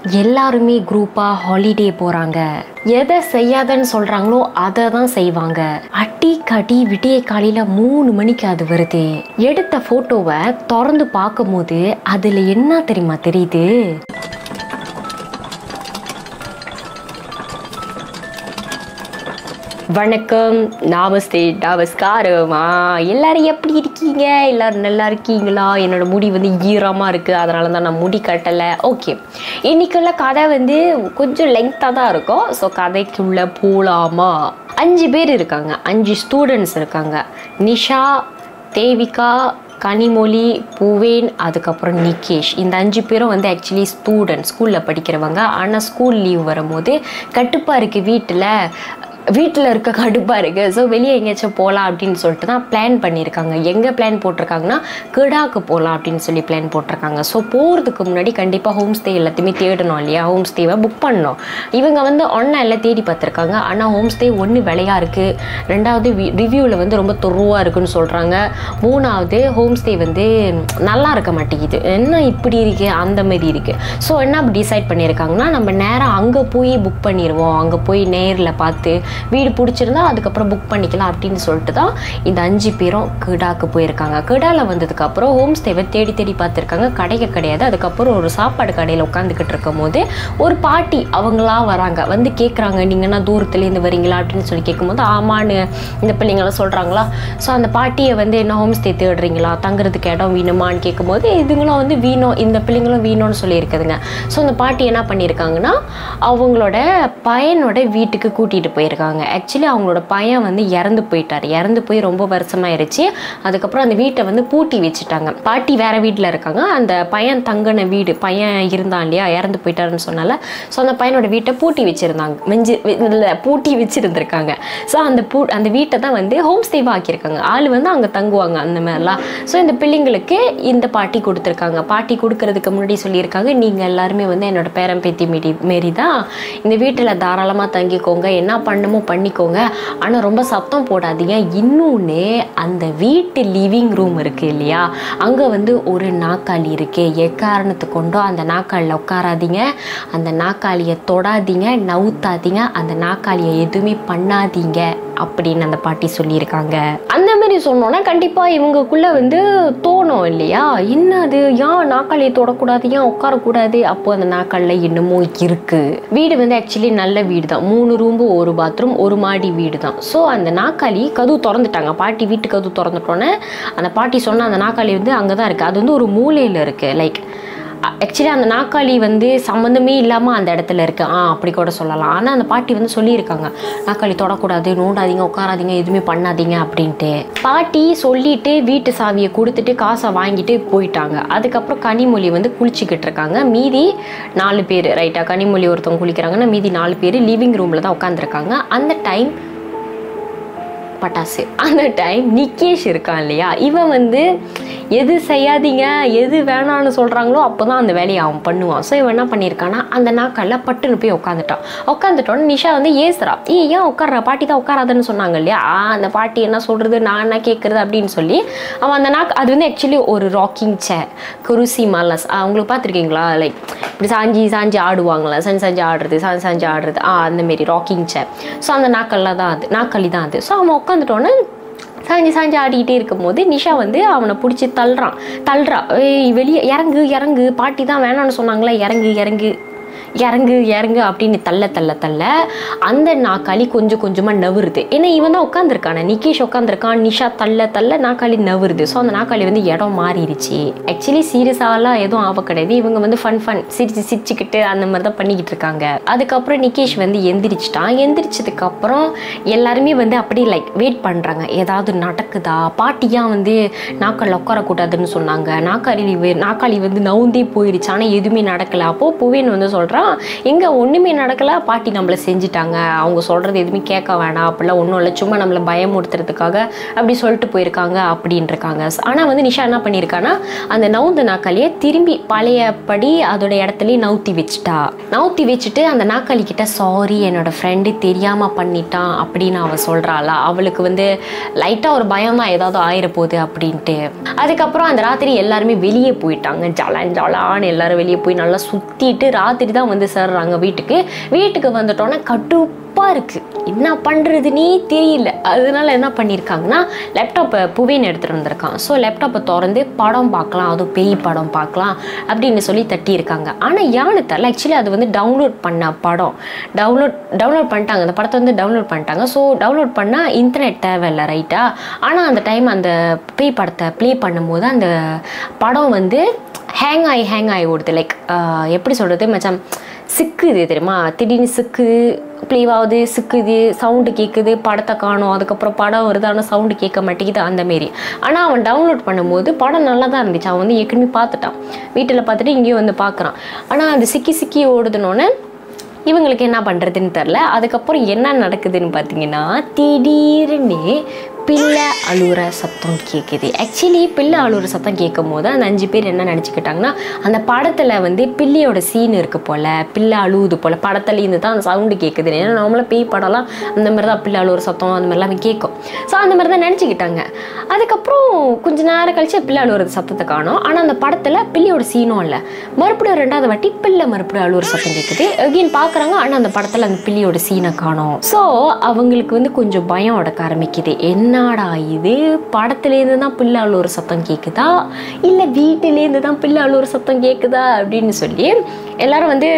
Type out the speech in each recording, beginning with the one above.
எல்லாருமே குரூப்பாக ஹாலிடே போகிறாங்க எதை செய்யாதன்னு சொல்கிறாங்களோ அதை தான் செய்வாங்க அட்டி கடி விடிய காலையில் மூணு மணிக்கு அது வருது எடுத்த ஃபோட்டோவை திறந்து பார்க்கும்போது அதில் என்ன தெரியுமா தெரியுது வணக்கம் நாமஸ்தே நமஸ்காரமா எல்லாரும் எப்படி இருக்கீங்க எல்லாரும் நல்லா இருக்கீங்களா என்னோட முடி வந்து ஈரமாக இருக்குது அதனால தான் நான் முடி கட்டலை ஓகே இன்னைக்குள்ள கதை வந்து கொஞ்சம் லெங்க்த்தாக தான் இருக்கும் ஸோ கதைக்குள்ளே போகலாமா அஞ்சு பேர் இருக்காங்க அஞ்சு ஸ்டூடெண்ட்ஸ் இருக்காங்க நிஷா தேவிகா கனிமொழி பூவேன் அதுக்கப்புறம் நிகேஷ் இந்த அஞ்சு பேரும் வந்து ஆக்சுவலி ஸ்டூடெண்ட் ஸ்கூலில் படிக்கிறவங்க ஆனால் ஸ்கூல் லீவ் வரும்போது கட்டுப்பாக இருக்குது வீட்டில் வீட்டில் இருக்க கடுப்பாக இருக்குது ஸோ வெளியே எங்கேயாச்சும் போகலாம் அப்படின்னு சொல்லிட்டு தான் பிளான் பண்ணியிருக்காங்க எங்கே பிளான் போட்டிருக்காங்கன்னா கிடாக்கு போகலாம் அப்படின்னு சொல்லி பிளான் போட்டிருக்காங்க ஸோ போகிறதுக்கு முன்னாடி கண்டிப்பாக ஹோம் ஸ்டே எல்லாத்தையுமே தேடணும் இல்லையா ஹோம் ஸ்டேவை புக் பண்ணணும் இவங்க வந்து ஆன்லைனில் தேடி பார்த்துருக்காங்க ஆனால் ஹோம் ஸ்டே ஒன்று விலையாக இருக்குது ரெண்டாவது ரிவ்யூவில் வந்து ரொம்ப தொருவாக இருக்குன்னு சொல்கிறாங்க மூணாவது ஹோம் ஸ்டே வந்து நல்லா இருக்க மாட்டேங்குது என்ன இப்படி இருக்குது அந்த மாதிரி இருக்குது ஸோ என்ன அப்படி டிசைட் பண்ணியிருக்காங்கன்னா நம்ம நேராக அங்கே போய் புக் பண்ணிடுவோம் அங்கே போய் நேரில் பார்த்து வீடு பிடிச்சிருந்தா அதுக்கப்புறம் புக் பண்ணிக்கலாம் அப்படின்னு சொல்லிட்டு தான் இந்த அஞ்சு பேரும் கிடாக்கு போயிருக்காங்க கிடாவில் வந்ததுக்கப்புறம் ஹோம் ஸ்டேவை தேடி தேடி பார்த்துருக்காங்க கிடைக்க கிடையாது அதுக்கப்புறம் ஒரு சாப்பாடு கடையில் உட்காந்துக்கிட்டு இருக்கும் போது ஒரு பாட்டி அவங்களா வராங்க வந்து கேட்குறாங்க நீங்கன்னா தூரத்துலேருந்து வரீங்களா அப்படின்னு சொல்லி கேட்கும்போது ஆமான்னு இந்த பிள்ளைங்களாம் சொல்கிறாங்களா ஸோ அந்த பாட்டியை வந்து என்ன ஹோம் ஸ்டே தேடுறீங்களா தங்குறதுக்கு இடம் வேணுமான்னு கேட்கும்போது இதுங்களும் வந்து வீணும் இந்த பிள்ளைங்களும் வீணும்னு சொல்லியிருக்குதுங்க ஸோ அந்த பாட்டி என்ன பண்ணியிருக்காங்கன்னா அவங்களோட பையனோட வீட்டுக்கு கூட்டிகிட்டு போயிருக்காங்க ஆக்சுவலி அவங்களோட பையன் வந்து இறந்து போயிட்டார் இறந்து போய் ரொம்ப வருஷமாயிருச்சு அதுக்கப்புறம் அந்த வீட்டை வந்து பூட்டி வச்சுட்டாங்க பாட்டி வேற வீட்டில் இருக்காங்க அந்த பையன் தங்கின வீடு பையன் இருந்தான் இல்லையா இறந்து போயிட்டாருன்னு சொன்னால ஸோ அந்த பையனோட வீட்டை பூட்டி வச்சுருந்தாங்க வெஞ்சு இல்லை பூட்டி வச்சுருந்துருக்காங்க ஸோ அந்த பூ அந்த வீட்டை தான் வந்து ஹோம் ஸ்டேவாக ஆக்கியிருக்காங்க ஆள் வந்து அங்கே தங்குவாங்க அந்த மாதிரிலாம் ஸோ இந்த பிள்ளைங்களுக்கு இந்த பாட்டி கொடுத்துருக்காங்க பாட்டி கொடுக்கறதுக்கு முன்னாடி சொல்லியிருக்காங்க நீங்கள் எல்லாருமே வந்து என்னோட பேரன் பேத்தி மீடி மாரி தான் இந்த வீட்டில் தாராளமாக தங்கிக்கோங்க என்ன பண்ணுமோ பண்ணிக்கோங்க ஆனால் ரொம்ப சத்தம் போடாதீங்க இன்னொன்று அந்த வீட்டு லிவிங் ரூம் இருக்குது இல்லையா அங்கே வந்து ஒரு நாக்காளி இருக்கு எக்காரணத்து கொண்டோ அந்த நாக்காளியில் உட்காராதீங்க அந்த நாக்காளியை தொடாதீங்க நவுத்தாதீங்க அந்த நாக்காளியை எதுவுமே பண்ணாதீங்க அப்படின்னு அந்த பாட்டி சொல்லியிருக்காங்க அந்த மாதிரி சொன்னோன்னா கண்டிப்பாக இவங்களுக்குள்ள வந்து தோணும் இல்லையா என்ன அது ஏன் நாக்காளியை தொடக்கூடாது ஏன் உட்காரக்கூடாது அப்போ அந்த நாக்காளில் இன்னமும் இருக்கு வீடு வந்து ஆக்சுவலி நல்ல வீடு தான் மூணு ரூம்பு ஒரு பாத்ரூம் ஒரு மாடி வீடு தான் ஸோ அந்த நாக்காளி கதவு திறந்துட்டாங்க பாட்டி வீட்டு கதவு திறந்துட்டோன்னே அந்த பாட்டி சொன்ன அந்த நாக்காளி வந்து அங்கே தான் இருக்குது அது வந்து ஒரு மூலையில் இருக்குது லைக் ஆக்சுவலி அந்த நாக்காளி வந்து சம்மந்தமே இல்லாமல் அந்த இடத்துல இருக்கு ஆ அப்படி கூட சொல்லலாம் ஆனால் அந்த பாட்டி வந்து சொல்லியிருக்காங்க நாக்காளி தொடக்கூடாது நோண்டாதீங்க உட்காராதீங்க எதுவுமே பண்ணாதீங்க அப்படின்ட்டு பாட்டி சொல்லிட்டு வீட்டு சாவியை கொடுத்துட்டு காசை வாங்கிட்டு போயிட்டாங்க அதுக்கப்புறம் கனிமொழி வந்து குளிச்சுக்கிட்டு இருக்காங்க மீதி நாலு பேர் ரைட்டா கனிமொழி ஒருத்தவங்க குளிக்கிறாங்கன்னா மீதி நாலு பேர் லிவிங் ரூமில் தான் உட்காந்துருக்காங்க அந்த டைம் பட்டாசு அந்த டைம் நிக்கேஷ் இருக்கான் இல்லையா இவன் வந்து எது செய்யாதீங்க எது வேணான்னு சொல்கிறாங்களோ அப்போ தான் அந்த வேலையை அவன் பண்ணுவான் ஸோ இவன் என்ன பண்ணியிருக்கான்னா அந்த நாட்களில் பட்டுன்னு போய் உட்காந்துட்டான் உட்காந்துட்டோன்னு நிஷா வந்து ஏசுறா ஏ ஏன் உட்கார்ற பாட்டி தான் உட்காராதுன்னு சொன்னாங்க இல்லையா ஆ அந்த பாட்டி என்ன சொல்கிறது நான் என்ன கேட்குறது அப்படின்னு சொல்லி அவன் அந்த நாக் அது வந்து ஆக்சுவலி ஒரு ராக்கிங் சேர் குருசி மலஸ் அவங்களுக்கு பார்த்துருக்கீங்களா லைக் இப்படி சாஞ்சி சாஞ்சி ஆடுவாங்களா சாஞ்சி சாஞ்சி ஆடுறது சாஞ்சி சாஞ்சி ஆடுறது ஆ அந்த மாரி ராக்கிங் சேர் ஸோ அந்த நாக்கல்ல தான் அது நாக்களி தான் அது ஸோ அவன் உட்காந்துட்டோன்னே சாஞ்சி சாஞ்சி ஆடிக்கிட்டே இருக்கும்போது நிஷா வந்து அவனை பிடிச்சி தள்ளுறான் தள்ளுறா ஏய் வெளியே இறங்கு இறங்கு பாட்டி தான் வேணாம்னு சொன்னாங்களே இறங்கு இறங்கு இறங்கு இறங்கு அப்படின்னு தள்ள தள்ள தள்ள அந்த நாக்காளி கொஞ்சம் கொஞ்சமாக நவுறுது ஏன்னா இவன் தான் உட்காந்துருக்கானே நிகேஷ் உட்காந்துருக்கான் நிஷா தள்ள தள்ள நாக்காளி நவுறுது ஸோ அந்த நாக்காளி வந்து இடம் மாறிடுச்சு ஆக்சுவலி சீரியஸாலாம் எதுவும் ஆக கிடையாது இவங்க வந்து ஃபன் ஃபன் சிரிச்சு சிரிச்சுக்கிட்டு அந்த மாதிரி தான் பண்ணிக்கிட்டு இருக்காங்க அதுக்கப்புறம் நிகேஷ் வந்து எந்திரிச்சிட்டான் எந்திரிச்சதுக்கு அப்புறம் எல்லாருமே வந்து அப்படியே லைக் வெயிட் பண்ணுறாங்க ஏதாவது நடக்குதா பாட்டியா வந்து நாக்காளில் உட்காரக்கூடாதுன்னு சொன்னாங்க நாக்காளி வே- நாக்காளி வந்து நவுந்தே போயிடுச்சு ஆனால் எதுவுமே நடக்கல அப்போ புவேன் வந்து சொல்கிறான் எங்கே ஒன்றுமே நடக்கல பாட்டி நம்மளை செஞ்சுட்டாங்க அவங்க சொல்கிறது எதுவுமே கேட்க வேணாம் அப்படிலாம் ஒன்றும் இல்லை சும்மா நம்மளை பயமுறுத்துறதுக்காக அப்படி சொல்லிட்டு போயிருக்காங்க அப்படின்னு இருக்காங்க ஆனால் வந்து நிஷா என்ன பண்ணியிருக்கான்னா அந்த நவுந்த நாக்காளியை திரும்பி பழையபடி அதோட இடத்துலயே நவுத்தி வச்சுட்டா நவுத்தி வச்சுட்டு அந்த நாக்காளி கிட்ட சாரி என்னோட ஃப்ரெண்டு தெரியாமல் பண்ணிட்டான் அப்படின்னு அவள் சொல்கிறாளா அவளுக்கு வந்து லைட்டாக ஒரு பயம் தான் ஏதாவது ஆயிர போகுது அப்படின்ட்டு அதுக்கப்புறம் அந்த ராத்திரி எல்லாருமே வெளியே போயிட்டாங்க ஜலான் ஜலான்னு எல்லாரும் வெளியே போய் நல்லா சுற்றிட்டு ராத்திரி தான் வந்து சேர்றாங்க வீட்டுக்கு வீட்டுக்கு வந்துட்டோன்னே கட்டுப்பாக இருக்குது என்ன பண்ணுறதுனே தெரியல அதனால என்ன பண்ணியிருக்காங்கன்னா லேப்டாப்பை புவேன் எடுத்துகிட்டு வந்திருக்கான் ஸோ லேப்டாப்பை திறந்து படம் பார்க்கலாம் அதுவும் பேய் படம் பார்க்கலாம் அப்படின்னு சொல்லி தட்டியிருக்காங்க ஆனால் யானு தெரில ஆக்சுவலி அது வந்து டவுன்லோட் பண்ண படம் டவுன்லோட் டவுன்லோட் பண்ணிட்டாங்க அந்த படத்தை வந்து டவுன்லோட் பண்ணிட்டாங்க ஸோ டவுன்லோட் பண்ணால் இன்டர்நெட் தேவையில்லை ரைட்டா ஆனால் அந்த டைம் அந்த பேய் படத்தை ப்ளே பண்ணும்போது அந்த படம் வந்து ஹேங் ஆகி ஹேங் ஆகி ஓடுது லைக் எப்படி சொல்கிறது மச்சான் சிக்குது தெரியுமா திடீர்னு சிக்குது ப்ளீவாகுது சிக்குது சவுண்டு கேட்குது படத்தை காணும் அதுக்கப்புறம் படம் வருது ஆனால் சவுண்டு கேட்க மாட்டேங்குது அந்த மாரி ஆனால் அவன் டவுன்லோட் பண்ணும்போது படம் நல்லா தான் இருந்துச்சு அவன் வந்து ஏற்கனவே பார்த்துட்டான் வீட்டில் பார்த்துட்டு இங்கேயும் வந்து பார்க்குறான் ஆனால் அது சிக்கி சிக்கி ஓடுதுனோடனே இவங்களுக்கு என்ன பண்ணுறதுன்னு தெரில அதுக்கப்புறம் என்ன நடக்குதுன்னு பார்த்தீங்கன்னா திடீர்னு பிள்ளை அழுகிற சத்தம் கேட்குது ஆக்சுவலி பிள்ளை அழுகிற சத்தம் கேட்கும் போது அந்த அஞ்சு பேர் என்ன நினச்சிக்கிட்டாங்கன்னா அந்த படத்தில் வந்து பிள்ளையோட சீன் இருக்கு போல் பிள்ளை அழுகுது போல் படத்துலேருந்து தான் அந்த சவுண்டு கேட்குது ஏன்னா நம்மளாம் பேய் படம்லாம் அந்த மாதிரி தான் பிள்ளை அழுகிற சத்தம் அந்த மாதிரிலாம் கேட்கும் ஸோ அந்த மாதிரி தான் நினச்சிக்கிட்டாங்க அதுக்கப்புறம் கொஞ்ச நேரம் கழிச்சு பிள்ளை அழுகுற சத்தத்தை காணும் ஆனால் அந்த படத்தில் பிள்ளையோட சீனும் இல்லை மறுபடியும் ரெண்டாவது வாட்டி பிள்ளை மறுபடியும் அழுகுற சத்தம் கேட்குது அகெயின் பார்க்குறாங்க ஆனால் அந்த படத்தில் அந்த பிள்ளையோட சீனை காணும் ஸோ அவங்களுக்கு வந்து கொஞ்சம் பயம் உடக்க ஆரம்பிக்குது என்னடா இது படத்துலேருந்து தான் பிள்ளை அழுகுற சத்தம் கேட்குதா இல்லை வீட்டிலேருந்து தான் பிள்ளை அழுகுற சத்தம் கேட்குதா அப்படின்னு சொல்லி எல்லாரும் வந்து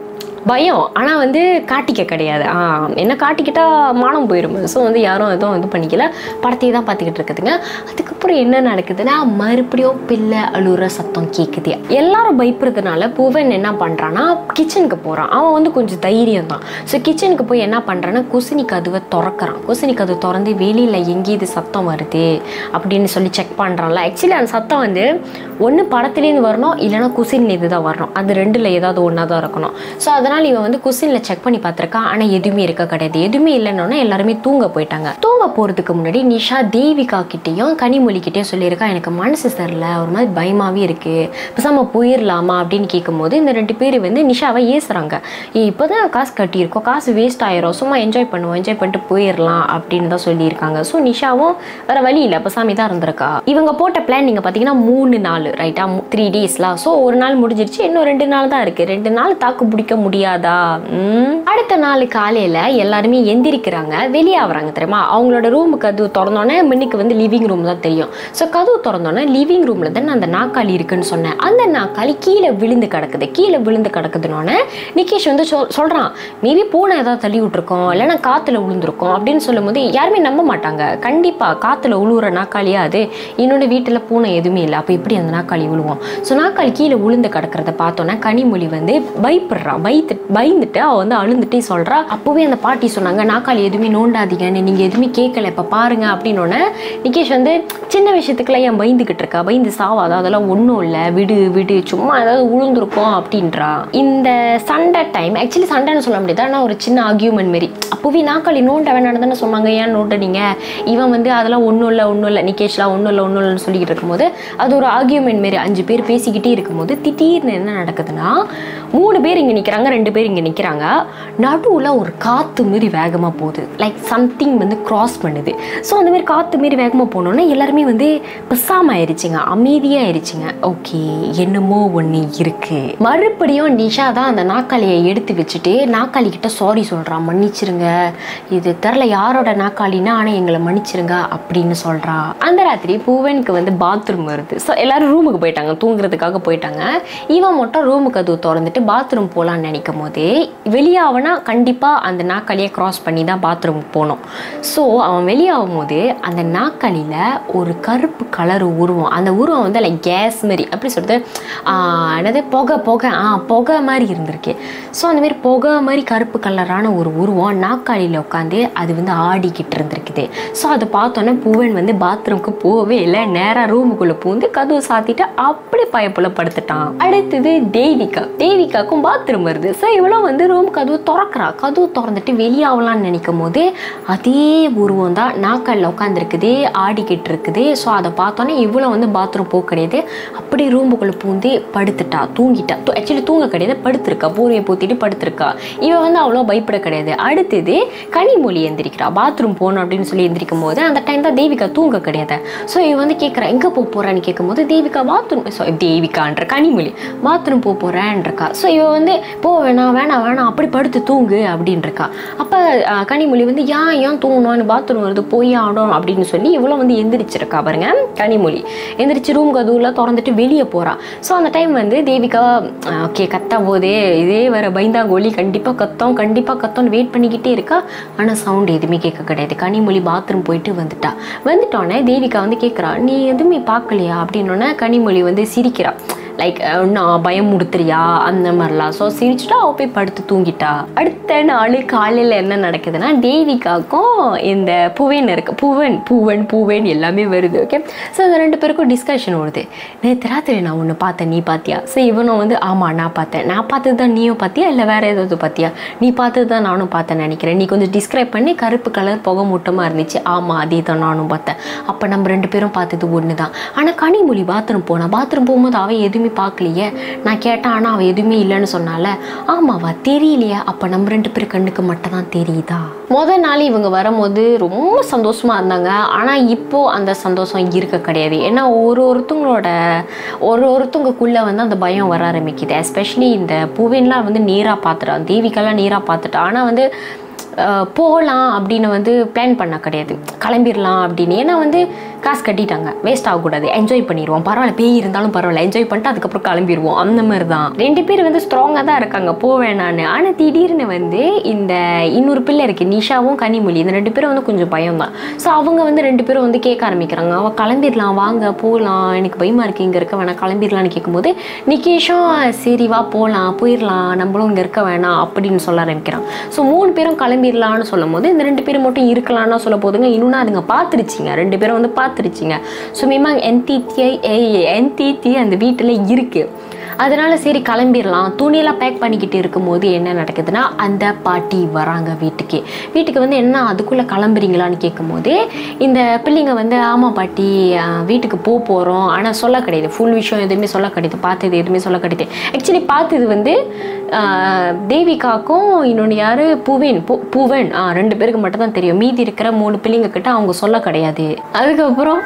பயம் ஆனால் வந்து காட்டிக்க கிடையாது ஆ என்ன காட்டிக்கிட்டா மானம் போயிடும் ஸோ வந்து யாரும் எதுவும் இது பண்ணிக்கல படத்தையே தான் பார்த்துக்கிட்டு இருக்குதுங்க அதுக்கப்புறம் என்ன நடக்குதுன்னா மறுபடியும் பிள்ளை அழுகிற சத்தம் கேட்குது எல்லாரும் பயப்படுறதுனால புவன் என்ன பண்ணுறான்னா கிச்சனுக்கு போகிறான் அவன் வந்து கொஞ்சம் தைரியம் தான் ஸோ கிச்சனுக்கு போய் என்ன பண்ணுறான்னா குசினி கதவை திறக்கிறான் குசினி கதவு திறந்து வெளியில் எங்கேயுது சத்தம் வருது அப்படின்னு சொல்லி செக் பண்ணுறான்ல ஆக்சுவலி அந்த சத்தம் வந்து ஒன்று படத்துலேருந்து வரணும் இல்லைன்னா குசின்லேருந்து தான் வரணும் அது ரெண்டில் ஏதாவது ஒன்றா தான் இருக்கணும் ஸோ அதனால் இவன் வந்து குசினில் செக் பண்ணி பார்த்துருக்கான் ஆனால் எதுவுமே இருக்க கிடையாது எதுவுமே இல்லைன்னொன்னே எல்லாருமே தூங்க போயிட்டாங்க தூங்க போகிறதுக்கு முன்னாடி நிஷா தேவிகா கிட்டேயும் கனிமொழிக்கிட்டேயும் சொல்லியிருக்கா எனக்கு மனசு சரியில்ல ஒரு மாதிரி பயமாகவே இருக்குது பேசாமல் போயிடலாமா அப்படின்னு கேட்கும்போது இந்த ரெண்டு பேர் வந்து நிஷாவை ஏசுகிறாங்க இப்போ தான் காசு கட்டியிருக்கோம் காசு வேஸ்ட் ஆயிரும் சும்மா என்ஜாய் பண்ணுவோம் என்ஜாய் பண்ணிட்டு போயிடலாம் அப்படின்னு தான் சொல்லியிருக்காங்க ஸோ நிஷாவும் வேற வழி இல்லை சாமி தான் இருந்திருக்கா இவங்க போட்ட பிளான் நீங்கள் பார்த்தீங்கன்னா மூணு நாள் ரைட்டா த்ரீ டேஸ்லாம் ஸோ ஒரு நாள் முடிஞ்சிருச்சு இன்னும் ரெண்டு நாள் தான் இருக்குது ரெண்டு நாள் தாக்கு பிடிக்க முடியாதா ம். அடுத்த நாள் காலையில் எல்லாருமே எந்திரிக்கிறாங்க வெளியே ஆகுறாங்க தெரியுமா அவங்களோட ரூமு கதவு திறந்தோன்னே மின்னுக்கு வந்து லிவிங் ரூம் தான் தெரியும் ஸோ கதவு திறந்தோன்னே லிவிங் ரூமில் தான் அந்த நாக்காளி இருக்குன்னு சொன்னேன் அந்த நாக்காளி கீழே விழுந்து கிடக்குது கீழே விழுந்து கிடக்குதுன்னொன்னே நிகேஷ் வந்து சொல் சொல்கிறான் மேபி பூனை ஏதாவது தள்ளி விட்டுருக்கோம் இல்லைன்னா காற்றுல விழுந்திருக்கோம் அப்படின்னு சொல்லும்போது யாருமே நம்ப மாட்டாங்க கண்டிப்பாக காற்றுல உழுவுற நாக்காளியா அது இன்னொன்று வீட்டில் பூனை எதுவுமே இல்லை அப்போ எப்படி அந்த நாக்காளி விழுவோம் ஸோ நாக்காளி கீழே விழுந்து கிடக்கிறத பார்த்தோன்னே கனிமொழி வந்து பயப்படுறா பயத்து பயந்துட்டு அவள் வந்து அழுந்துட்டே சொல்கிறா அப்போவே அந்த பாட்டி சொன்னாங்க நாக்காளி எதுவுமே நோண்டாதீங்கன்னு நீங்கள் எதுவுமே கேட்கல இப்போ பாருங்க அப்படின்னோடனே நிகேஷ் வந்து சின்ன விஷயத்துக்குலாம் ஏன் பயந்துக்கிட்டு இருக்கா பயந்து சாவாதா அதெல்லாம் ஒன்றும் இல்லை விடு விடு சும்மா ஏதாவது உழுந்துருக்கோம் அப்படின்றா இந்த சண்டை டைம் ஆக்சுவலி சண்டைன்னு சொல்ல முடியாது ஆனால் ஒரு சின்ன ஆர்கியூமெண்ட் மாரி அப்போவே நாக்காளி நோண்ட வேணாம்னு தானே சொன்னாங்க ஏன் நோண்டனீங்க இவன் வந்து அதெல்லாம் ஒன்றும் இல்லை ஒன்றும் இல்லை நிகேஷ்லாம் ஒன்றும் இல்லை ஒன்றும் இல்லைன்னு சொல்லிக்கிட்டு இருக்கும்போது அது ஒரு ஆர்கியூமெண்ட் மாரி அஞ்சு பேர் பேசிக்கிட்டே இருக்கும்போது திடீர்னு என்ன நடக்குதுன்னா மூணு பேர் இங்கே நிற்கிறாங்க ரெண்டு பேர் இங்கே நிற்கிறாங்க நடுவில் ஒரு காற்று மாரி வேகமாக போகுது லைக் சம்திங் வந்து கிராஸ் பண்ணுது ஸோ அந்த மாதிரி காற்று மாரி வேகமாக போனோன்னே எல்லாருமே வந்து பெசாம ஆயிடுச்சுங்க அமைதியாக ஆயிடுச்சுங்க ஓகே என்னமோ ஒன்று இருக்கு மறுபடியும் நிஷா தான் அந்த நாக்காளியை எடுத்து வச்சுட்டு நாக்காளி கிட்ட சாரி சொல்கிறான் மன்னிச்சிருங்க இது தெரில யாரோட நாக்காளின்னா ஆனால் எங்களை மன்னிச்சிருங்க அப்படின்னு சொல்கிறா அந்த ராத்திரி பூவனுக்கு வந்து பாத்ரூம் வருது ஸோ எல்லாரும் ரூமுக்கு போயிட்டாங்க தூங்குறதுக்காக போயிட்டாங்க இவன் மட்டும் ரூமுக்கு அது திறந்துட்டு பாத்ரூம் போகலான்னு நினைக்கும் போதே வெளியாவனா கண்டிப்பாக அந்த நாக்காளியை கிராஸ் பண்ணி தான் பாத்ரூமுக்கு போகணும் ஸோ அவன் வெளியாகும் போது அந்த நாக்காளியில் ஒரு கருப்பு கலர் உருவம் அந்த உருவம் வந்து லைக் கேஸ் மாதிரி அப்படி சொல்லிட்டு ஆஹ், என்னது புகை புகை ஆ புகை மாதிரி இருந்திருக்கு ஸோ அந்த மாதிரி புகை மாதிரி கருப்பு கலரான ஒரு உருவம் நாக்காளியில் உட்காந்து அது வந்து ஆடிக்கிட்டு இருந்திருக்குது ஸோ அதை பார்த்தோன்னே பூவன் வந்து பாத்ரூமுக்கு போகவே இல்லை நேராக ரூமுக்குள்ளே பூந்து கதவு சாத்திட்டு அப்படி பயப்புல படுத்துட்டான் அடுத்தது தேவிகா தேவிகாக்கும் பாத்ரூம் வருது ஸோ இவ்வளோ வந்து ரூம் கதவு திறக்கிறா கதவு திறந்துட்டு வெளியாகலான்னு நினைக்கும் போது அதே உருவம் தான் நாக்காலில் உட்காந்துருக்குது ஆடிக்கிட்டு இருக்குது ஸோ அதை பார்த்தோன்னே இவ்வளோ வந்து பாத்ரூம் போக கிடையாது அப்படி ரூமுக்குள்ளே பூந்து படுத்துட்டா தூங்கிட்டா ஆக்சுவலி தூங்க கிடையாது படுத்திருக்கா பூரியை பூத்திட்டு படுத்திருக்கா இவன் வந்து அவ்வளோ பயப்பட கிடையாது அடுத்தது கனிமொழி எந்திரிக்கிறா பாத்ரூம் போகணும் அப்படின்னு சொல்லி எந்திரிக்கும் போது அந்த டைம் தான் தேவிகா தூங்க கிடையாது ஸோ இவன் வந்து கேட்குறா எங்கே போக போகிறான்னு கேட்கும்போது தேவிகா பாத்ரூம் ஸோ தேவிகான்ற கனிமொழி பாத்ரூம் போக போகிறேன்றக்கா ஸோ இவன் வந்து போக வேணாம் வேணாம் வேணாம் அப்படி படுத்து தூங்கு அப்படின்னு இருக்கா அப்போ கனிமொழி வந்து ஏன் ஏன் தூங்கணும் பாத்ரூம் வருது போய் ஆடும் அப்படின்னு சொல்லி இவ்வளோ வந்து எந்திரிச்சிருக்கா பாருங்க கனிமொழி எந்திரிச்சு ரூம் கதவுலாம் திறந்துட்டு வெளியே போறா ஸோ அந்த டைம் வந்து தேவிகா ஓகே கத்த போதே இதே வேற பயந்தாங்கோலி கண்டிப்பாக கத்தோம் கண்டிப்பாக கத்தோம்னு வெயிட் பண்ணிக்கிட்டே இருக்கா ஆனால் சவுண்ட் எதுவுமே கேட்க கிடையாது கனிமொழி பாத்ரூம் போயிட்டு வந்துட்டா வந்துட்டோன்னே தேவிகா வந்து கேட்குறா நீ எதுவுமே பார்க்கலையா அப்படின்னோடனே கனிமொழி வந்து சிரிக்கிறா லைக் நான் பயம் முடுத்துறியா அந்த மாதிரிலாம் ஸோ சிரிச்சுட்டா அவள் போய் படுத்து தூங்கிட்டா அடுத்த நாள் காலையில் என்ன நடக்குதுன்னா தேவிகாக்கும் இந்த புவன் இருக்கு புவன் பூவன் பூவன் எல்லாமே வருது ஓகே ஸோ அந்த ரெண்டு பேருக்கும் டிஸ்கஷன் வருது நேற்று ராத்திரி நான் ஒன்று பார்த்தேன் நீ பார்த்தியா ஸோ இவனும் வந்து ஆமாம் நான் பார்த்தேன் நான் பார்த்தது தான் நீயும் பார்த்தியா இல்லை வேறு ஏதாவது பார்த்தியா நீ பார்த்தது தான் நானும் பார்த்தேன் நினைக்கிறேன் நீ கொஞ்சம் டிஸ்கிரைப் பண்ணி கருப்பு கலர் புகை மூட்டமாக இருந்துச்சு ஆமாம் அதே தான் நானும் பார்த்தேன் அப்போ நம்ம ரெண்டு பேரும் பார்த்தது ஒன்று தான் ஆனால் கனிமொழி பாத்ரூம் போனா பாத்ரூம் போகும்போது அவன் எதுவுமே பார்க்கலையே நான் கேட்டேன் ஆனால் அவள் எதுவுமே இல்லைன்னு சொன்னால ஆமாவா தெரியலையா அப்போ நம்ம ரெண்டு பேர் கண்ணுக்கு மட்டும் தான் தெரியுதா முதல் நாள் இவங்க வரும்போது ரொம்ப சந்தோஷமா இருந்தாங்க ஆனால் இப்போ அந்த சந்தோஷம் இருக்க கிடையாது ஏன்னா ஒரு ஒருத்தவங்களோட ஒரு ஒருத்தவங்கக்குள்ளே வந்து அந்த பயம் வர ஆரம்பிக்குது எஸ்பெஷலி இந்த பூவின்லாம் வந்து நேராக பார்த்துட்டான் தேவிக்கெல்லாம் நேராக பார்த்துட்டா ஆனால் வந்து அஹ், போகலாம் அப்படின்னு வந்து பிளான் பண்ண கிடையாது கிளம்பிடலாம் அப்படின்னு ஏன்னா வந்து காசு கட்டிட்டாங்க வேஸ்ட் ஆகக்கூடாது என்ஜாய் பண்ணிடுவோம் பரவாயில்ல பேய் இருந்தாலும் பரவாயில்ல என்ஜாய் பண்ணிட்டு அதுக்கப்புறம் கிளம்பிடுவோம் அந்த மாதிரி தான் ரெண்டு பேர் வந்து ஸ்ட்ராங்காக தான் இருக்காங்க போவேணான்னு ஆனால் திடீர்னு வந்து இந்த இன்னொரு பிள்ளை இருக்குது நிஷாவும் கனிமொழி இந்த ரெண்டு பேரும் வந்து கொஞ்சம் பயம் தான் ஸோ அவங்க வந்து ரெண்டு பேரும் வந்து கேட்க ஆரம்பிக்கிறாங்க அவள் கிளம்பிடலாம் வாங்க போகலாம் எனக்கு பயமாக இருக்குது இங்கே இருக்க வேணாம் கிளம்பிடலான்னு கேட்கும்போது நிகேஷும் சரி வா போகலாம் போயிடலாம் நம்மளும் இங்கே இருக்க வேணாம் அப்படின்னு சொல்ல ஆரம்பிக்கிறான் ஸோ மூணு பேரும் கிளம்பிடலான்னு சொல்லும் போது இந்த ரெண்டு பேரும் மட்டும் இருக்கலாம்னு சொல்ல போதுங்க இன்னொன்று அதுங்க பார்த்துருச்சிங்க ரெண்டு பேரும் வந்து பார்த்துருச்சிங்க ஸோ மீமா என்டிடிஐ என்டிடி அந்த வீட்டில் இருக்குது அதனால சரி கிளம்பிடலாம் துணியெல்லாம் பேக் பண்ணிக்கிட்டு இருக்கும்போது என்ன நடக்குதுன்னா அந்த பாட்டி வராங்க வீட்டுக்கு வீட்டுக்கு வந்து என்ன அதுக்குள்ளே கிளம்புறீங்களான்னு கேட்கும்போது இந்த பிள்ளைங்க வந்து ஆமாம் பாட்டி ஆஹ், வீட்டுக்கு போக போகிறோம் ஆனால் சொல்ல கிடையாது ஃபுல் விஷயம் எதுவுமே சொல்ல கிடையாது பார்த்தது எதுவுமே சொல்ல கிடையாது ஆக்சுவலி பார்த்தது வந்து ஆஹ், தேவிகாக்கும் இன்னொன்று யார் பூவன் பூ பூவன் ஆ ரெண்டு பேருக்கு மட்டும் தான் தெரியும் மீதி இருக்கிற மூணு பிள்ளைங்க கிட்ட அவங்க சொல்ல கிடையாது அதுக்கப்புறம்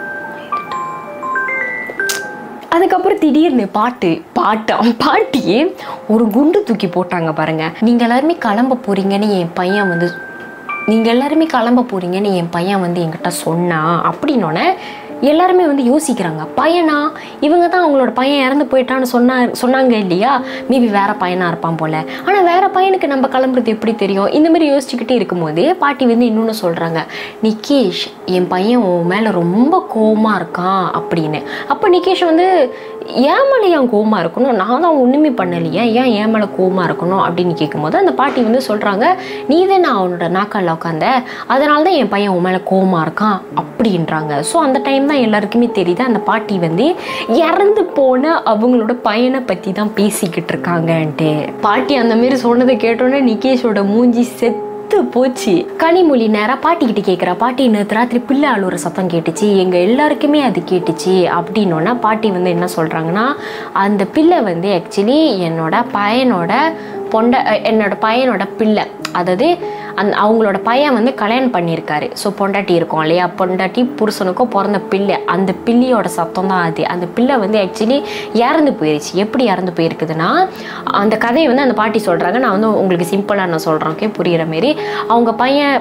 அதுக்கப்புறம் திடீர்னு பாட்டு பாட்டா பாட்டி ஒரு குண்டு தூக்கி போட்டாங்க பாருங்க நீங்க எல்லாருமே கிளம்ப போறீங்கன்னு என் பையன் வந்து நீங்க எல்லாருமே கிளம்ப போறீங்கன்னு என் பையன் வந்து என்கிட்ட சொன்னா அப்படின்னோடனே எல்லாருமே வந்து யோசிக்கிறாங்க பையனா இவங்க தான் அவங்களோட பையன் இறந்து போயிட்டான்னு சொன்னா சொன்னாங்க இல்லையா மேபி வேற பையனா இருப்பான் போல ஆனா வேற பையனுக்கு நம்ம கிளம்புறது எப்படி தெரியும் இந்த மாதிரி யோசிச்சுக்கிட்டே இருக்கும்போது பாட்டி வந்து இன்னொன்று சொல்றாங்க நிகேஷ் என் பையன் உன் மேல ரொம்ப கோவமா இருக்கான் அப்படின்னு அப்போ நிகேஷ் வந்து ஏன் மேலே ஏன் கோவமா இருக்கணும் நான் தான் ஒன்றுமே பண்ணலையே ஏன் ஏன் மேலே கோவமா இருக்கணும் அப்படின்னு கேட்கும்போது அந்த பாட்டி வந்து சொல்கிறாங்க நீ தான் அவனோட நாக்கால உட்காந்த அதனால தான் என் பையன் உன் மேலே கோவமா இருக்கான் அப்படின்றாங்க ஸோ அந்த டைம் தான் எல்லாருக்குமே தெரியுது அந்த பாட்டி வந்து இறந்து போன அவங்களோட பையனை பற்றி தான் பேசிக்கிட்டு இருக்காங்கன்ட்டு பாட்டி அந்த மாரி சொன்னதை கேட்டோன்னே நிகேஷோட மூஞ்சி செத்து செத்து போச்சு கனிமொழி நேரா பாட்டிக்கிட்ட கேட்குறா பாட்டி நேற்று ராத்திரி பிள்ளை அழுவுற சத்தம் கேட்டுச்சு எங்கள் எல்லாருக்குமே அது கேட்டுச்சு அப்படின்னோன்னா பாட்டி வந்து என்ன சொல்கிறாங்கன்னா அந்த பிள்ளை வந்து ஆக்சுவலி என்னோட பையனோட பொண்ட அஹ் என்னோட பையனோட பிள்ளை அதாவது அந் அவங்களோட பையன் வந்து கல்யாணம் பண்ணியிருக்காரு ஸோ பொண்டாட்டி இருக்கும் இல்லையா பொண்டாட்டி புருஷனுக்கும் பிறந்த பிள்ளை அந்த பிள்ளையோட சத்தம் தான் அது அந்த பிள்ளை வந்து ஆக்சுவலி இறந்து போயிருச்சு எப்படி இறந்து போயிருக்குதுன்னா அந்த கதையை வந்து அந்த பாட்டி சொல்கிறாங்க நான் வந்து உங்களுக்கு சிம்பிளாக நான் சொல்கிறேன் ஓகே புரிகிற மாரி அவங்க பையன்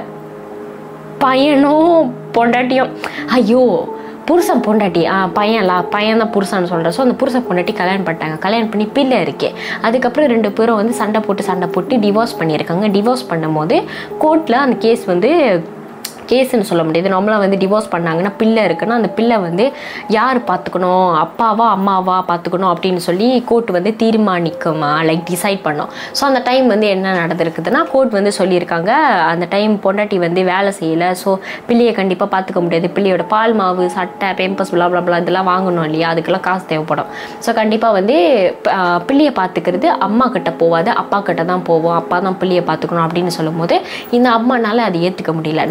பையனும் பொண்டாட்டியும் ஐயோ புருஷன் பொண்டாட்டி ஆ பையன்லா பையன் தான் புருஷன்னு சொல்கிறேன் ஸோ அந்த புருஷன் பொண்டாட்டி கல்யாணம் பண்ணிட்டாங்க கல்யாணம் பண்ணி பிள்ளை இருக்கே அதுக்கப்புறம் ரெண்டு பேரும் வந்து சண்டை போட்டு சண்டை போட்டு டிவோர்ஸ் பண்ணியிருக்காங்க டிவோர்ஸ் பண்ணும்போது கோர்ட்டில் அந்த கேஸ் வந்து கேஸ்ன்னு சொல்ல முடியாது நார்மலாக வந்து டிவோர்ஸ் பண்ணாங்கன்னா பிள்ளை இருக்குன்னா அந்த பிள்ளை வந்து யார் பார்த்துக்கணும் அப்பாவா அம்மாவா பார்த்துக்கணும் அப்படின்னு சொல்லி கோர்ட் வந்து தீர்மானிக்குமா லைக் டிசைட் பண்ணோம் ஸோ அந்த டைம் வந்து என்ன நடந்திருக்குதுன்னா கோர்ட் வந்து சொல்லியிருக்காங்க அந்த டைம் பொண்டாட்டி வந்து வேலை செய்யலை ஸோ பிள்ளையை கண்டிப்பாக பார்த்துக்க முடியாது பிள்ளையோட பால் மாவு சட்டை பேம்பஸ் blah blah blah இதெல்லாம் வாங்கணும் இல்லையா அதுக்கெல்லாம் காசு தேவைப்படும் ஸோ கண்டிப்பாக வந்து ப- ஆஹ் பிள்ளையை பார்த்துக்கிறது அம்மா கிட்ட போவாது அப்பா கிட்ட தான் போவோம் அப்பா தான் பிள்ளையை பார்த்துக்கணும் அப்படின்னு சொல்லும்போது இந்த அம்மானால அதை ஏற்றுக்க முடியல நான் தான் என்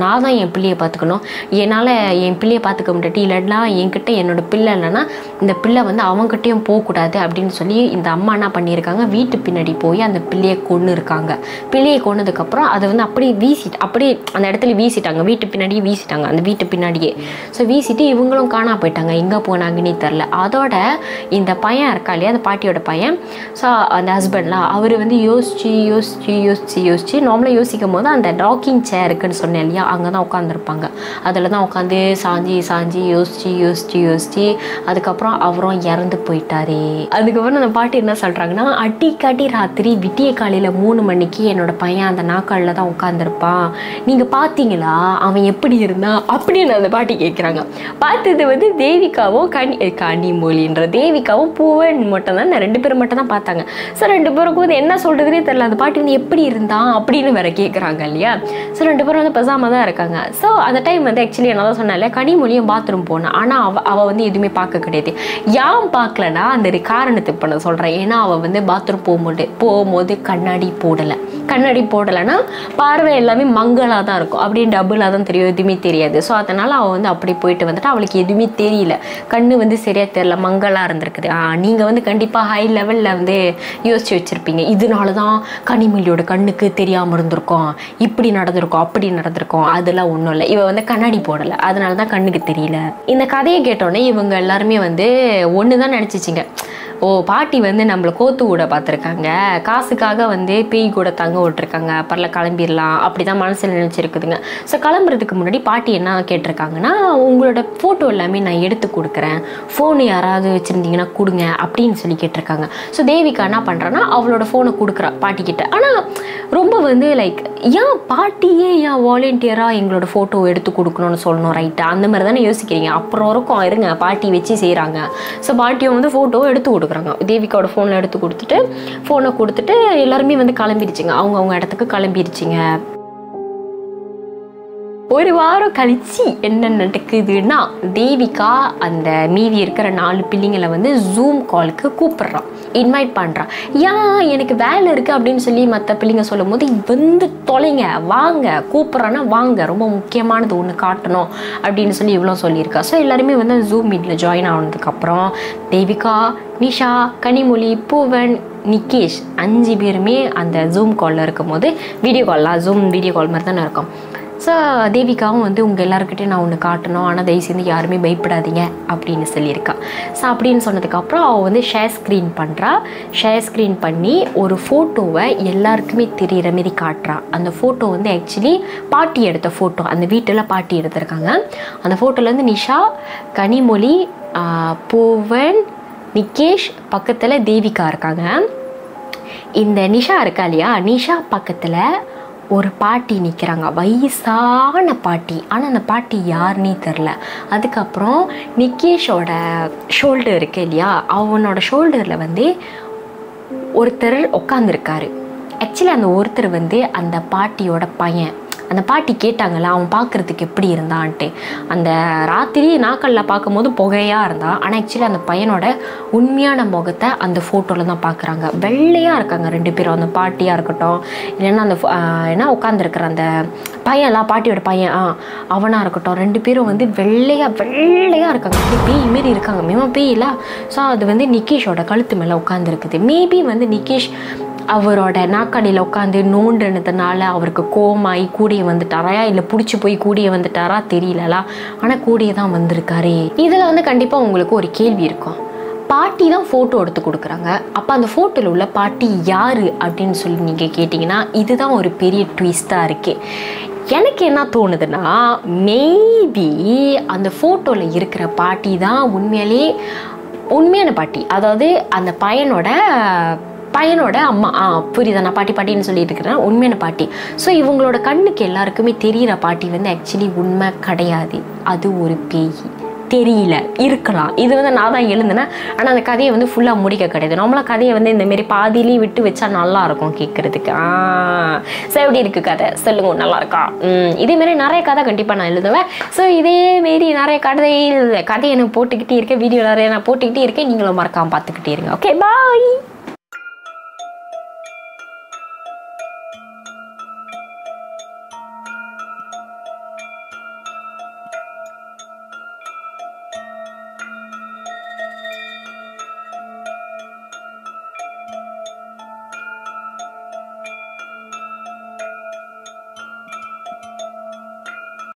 என் பிள்ளையை பார்த்துக்கணும் என்னால் என் பிள்ளையை பார்த்துக்க முடியாட்டி இல்லைன்னா என்கிட்ட என்னோட பிள்ளை இல்லைன்னா இந்த பிள்ளை வந்து அவங்ககிட்டயும் போகக்கூடாது அப்படின்னு சொல்லி இந்த அம்மா என்ன பண்ணியிருக்காங்க வீட்டு பின்னாடி போய் அந்த பிள்ளையை கொன்று இருக்காங்க பிள்ளையை கொன்னதுக்கப்புறம் அதை வந்து அப்படியே வீசிட்டு அப்படியே அந்த இடத்துல வீசிட்டாங்க வீட்டு பின்னாடியே வீசிட்டாங்க அந்த வீட்டு பின்னாடியே ஸோ வீசிட்டு இவங்களும் காணா போயிட்டாங்க எங்கே போனாங்கன்னே தெரில அதோட இந்த பையன் இருக்கா இல்லையா அந்த பாட்டியோட பையன் ஸோ அந்த ஹஸ்பண்ட்லாம் அவர் வந்து யோசிச்சு யோசிச்சு யோசிச்சு யோசிச்சு நார்மலாக யோசிக்கும் போது அந்த டாக்கிங் சேர் இருக்குன்னு சொன்னேன் இல்லையா அங்கே தான் உட்காந்துருப்பாங்க அதில் தான் உட்காந்து சாஞ்சி சாஞ்சி யோசிச்சு யோசிச்சு யோசிச்சு அதுக்கப்புறம் அவரும் இறந்து போயிட்டாரே அதுக்கப்புறம் அந்த பாட்டி என்ன சொல்கிறாங்கன்னா அடிக்கடி ராத்திரி விட்டிய காலையில் மூணு மணிக்கு என்னோட பையன் அந்த நாக்காளில் தான் உட்காந்துருப்பான் நீங்கள் பார்த்தீங்களா அவன் எப்படி இருந்தான் அப்படின்னு அந்த பாட்டி கேட்குறாங்க பார்த்தது வந்து தேவிகாவும் கனி கனிமொழின்ற தேவிகாவும் பூவன் மட்டும் தான் ரெண்டு பேரும் மட்டும் தான் பார்த்தாங்க ஸோ ரெண்டு பேருக்கும் வந்து என்ன சொல்கிறதுனே தெரில அந்த பாட்டி வந்து எப்படி இருந்தான் அப்படின்னு வேற கேட்குறாங்க இல்லையா ஸோ ரெண்டு பேரும் வந்து பெசாமல் தான் இருக்காங்க ஸோ அந்த டைம் வந்து ஆக்சுவலி என்ன தான் சொன்னால கனிமொழியும் பாத்ரூம் போனான் ஆனால் அவ அவள் வந்து எதுவுமே பார்க்க கிடையாது ஏன் பார்க்கலனா அந்த ஒரு காரணத்தை இப்போ நான் சொல்கிறேன் ஏன்னா அவள் வந்து பாத்ரூம் போகும்போது போகும்போது கண்ணாடி போடலை கண்ணாடி போடலைன்னா பார்வை எல்லாமே மங்கலாக தான் இருக்கும் அப்படியே டபுளாக தான் தெரியும் எதுவுமே தெரியாது ஸோ அதனால் அவள் வந்து அப்படி போயிட்டு வந்துட்டு அவளுக்கு எதுவுமே தெரியல கண்ணு வந்து சரியாக தெரியல மங்கலாக இருந்திருக்குது ஆ நீங்கள் வந்து கண்டிப்பாக ஹை லெவலில் வந்து யோசிச்சு வச்சுருப்பீங்க இதனால தான் கனிமொழியோட கண்ணுக்கு தெரியாமல் இருந்திருக்கோம் இப்படி நடந்திருக்கோம் அப்படி நடந்திருக்கோம் அதெல்லாம் ஒன்றும் இல்லை இவ வந்து கண்ணாடி போடலை அதனால தான் கண்ணுக்கு தெரியல இந்த கதையை கேட்டோன்னே இவங்க எல்லாருமே வந்து ஒன்று தான் நினச்சிச்சிங்க ஓ பாட்டி வந்து நம்மளை கோத்து கூட பார்த்துருக்காங்க காசுக்காக வந்து பேய் கூட தங்க விட்டுருக்காங்க பரல கிளம்பிடலாம் அப்படி தான் மனசில் நினச்சிருக்குதுங்க ஸோ கிளம்புறதுக்கு முன்னாடி பாட்டி என்ன கேட்டிருக்காங்கன்னா உங்களோட ஃபோட்டோ எல்லாமே நான் எடுத்து கொடுக்குறேன் ஃபோன் யாராவது வச்சுருந்தீங்கன்னா கொடுங்க அப்படின்னு சொல்லி கேட்டிருக்காங்க ஸோ தேவிகா என்ன பண்ணுறான்னா அவளோட ஃபோனை கொடுக்குறா பாட்டிக்கிட்ட ஆனால் ரொம்ப வந்து லைக் ஏன் பாட்டியே ஏன் வாலண்டியராக எங்களோட ஃபோட்டோ எடுத்து கொடுக்கணும்னு சொல்லணும் ரைட்டாக அந்த மாதிரி தானே யோசிக்கிறீங்க அப்புறம் வரைக்கும் இருங்க பாட்டி வச்சு செய்கிறாங்க ஸோ பாட்டியும் வந்து ஃபோட்டோ எடுத்து கொடுக்குறாங்க தேவிகாவோட ஃபோனில் எடுத்து கொடுத்துட்டு ஃபோனை கொடுத்துட்டு எல்லாருமே வந்து கிளம்பிடுச்சுங்க அவங்க அவங்க இடத்துக்கு கிளம்பிடுச்சிங்க ஒரு வாரம் கழிச்சு என்ன நடக்குதுன்னா தேவிகா அந்த மீதி இருக்கிற நாலு பிள்ளைங்களை வந்து ஜூம் காலுக்கு கூப்பிடுறான் இன்வைட் பண்ணுறான் ஏன் எனக்கு வேலை இருக்குது அப்படின்னு சொல்லி மற்ற பிள்ளைங்க சொல்லும் போது வந்து தொலைங்க வாங்க கூப்பிட்றான்னா வாங்க ரொம்ப முக்கியமானது ஒன்று காட்டணும் அப்படின்னு சொல்லி இவ்வளோ சொல்லியிருக்கா ஸோ எல்லாருமே வந்து ஜூம் மீட்டில் ஜாயின் ஆனதுக்கப்புறம் தேவிகா நிஷா கனிமொழி பூவன் நிகேஷ் அஞ்சு பேருமே அந்த ஜூம் காலில் இருக்கும்போது வீடியோ கால்லாம் ஜூம் வீடியோ கால் மாதிரி தானே இருக்கும் ஸோ தேவிகாவும் வந்து உங்கள் எல்லாருக்கிட்டையும் நான் ஒன்று காட்டணும் ஆனால் தயவு செஞ்சு யாருமே பயப்படாதீங்க அப்படின்னு சொல்லியிருக்கா ஸோ அப்படின்னு சொன்னதுக்கப்புறம் அவள் வந்து ஷேர் ஸ்க்ரீன் பண்ணுறா ஷேர் ஸ்க்ரீன் பண்ணி ஒரு ஃபோட்டோவை எல்லாருக்குமே தெரிகிற மாரி காட்டுறா அந்த ஃபோட்டோ வந்து ஆக்சுவலி பாட்டி எடுத்த ஃபோட்டோ அந்த வீட்டில் பாட்டி எடுத்திருக்காங்க அந்த ஃபோட்டோவில் வந்து நிஷா கனிமொழி ஆஹ், பூவன் நிகேஷ் பக்கத்தில் தேவிகா இருக்காங்க இந்த நிஷா இருக்கா இல்லையா நிஷா பக்கத்தில் ஒரு பாட்டி நிற்கிறாங்க வயசான பாட்டி ஆனால் அந்த பாட்டி யாருன்னே தெரில அதுக்கப்புறம் நிகேஷோட ஷோல்டர் இருக்கு இல்லையா அவனோட ஷோல்டரில் வந்து ஒருத்தர் உட்காந்துருக்காரு ஆக்சுவலி அந்த ஒருத்தர் வந்து அந்த பாட்டியோட பையன் அந்த பாட்டி கேட்டாங்கல்ல அவன் பார்க்குறதுக்கு எப்படி இருந்தான்ட்டு அந்த ராத்திரி நாக்கல்ல பார்க்கும்போது புகையாக இருந்தான் ஆனால் ஆக்சுவலி அந்த பையனோட உண்மையான முகத்தை அந்த ஃபோட்டோவில் தான் பார்க்குறாங்க வெள்ளையாக இருக்காங்க ரெண்டு பேரும் அந்த பாட்டியாக இருக்கட்டும் இல்லைன்னா அந்த pho- ஆஹ் என்ன உட்காந்துருக்குற அந்த பையன்லாம் பாட்டியோட பையன் ஆ அவனாக இருக்கட்டும் ரெண்டு பேரும் வந்து வெள்ளையாக வெள்ளையாக இருக்காங்க அப்படியே பேய் மாரி இருக்காங்க மேமா பேய் இல்லை ஸோ அது வந்து நிகேஷோட கழுத்து மேலே உட்காந்துருக்குது மேபி வந்து நிகேஷ் அவரோட நாக்காடியில் உட்காந்து நோண்டுனதுனால அவருக்கு கோமாயி கூடிய வந்துட்டாரா இல்லை பிடிச்சி போய் கூடிய வந்துட்டாரா தெரியலலா ஆனால் கூடிய தான் வந்திருக்காரே இதில் வந்து கண்டிப்பாக உங்களுக்கு ஒரு கேள்வி இருக்கும் பாட்டி தான் ஃபோட்டோ எடுத்து கொடுக்குறாங்க அப்போ அந்த ஃபோட்டோவில் உள்ள பாட்டி யார் அப்படின்னு சொல்லி நீங்கள் கேட்டிங்கன்னா இதுதான் ஒரு பெரிய ட்விஸ்ட்டாக இருக்குது எனக்கு என்ன தோணுதுன்னா மேபி அந்த ஃபோட்டோவில் இருக்கிற பாட்டி தான் உண்மையிலே உண்மையான பாட்டி அதாவது அந்த பையனோட பையனோட அம்மா ஆ புரியுதா நான் பாட்டி பாட்டின்னு சொல்லிட்டு இருக்கிறேன் உண்மையான பாட்டி ஸோ இவங்களோட கண்ணுக்கு எல்லாருக்குமே தெரிகிற பாட்டி வந்து ஆக்சுவலி உண்மை கிடையாது அது ஒரு பேய் தெரியல இருக்கலாம் இது வந்து நான் தான் எழுந்தினேன் ஆனால் அந்த கதையை வந்து ஃபுல்லாக முடிக்க கிடையாது நம்மளாம் கதையை வந்து இந்த மாரி பாதியிலேயே விட்டு வச்சா நல்லா இருக்கும் கேட்குறதுக்கு ஆ ஸோ எப்படி இருக்குது கதை சொல்லுங்க நல்லா இருக்கா ம் இதேமாரி நிறைய கதை கண்டிப்பாக நான் எழுதுவேன் ஸோ இதேமாரி நிறைய கதை கதையை நான் போட்டுக்கிட்டே இருக்கேன் வீடியோ நிறைய நான் போட்டுக்கிட்டே இருக்கேன் நீங்களும் மறக்காமல் பார்த்துக்கிட்டே இருங்க ஓகே பாய்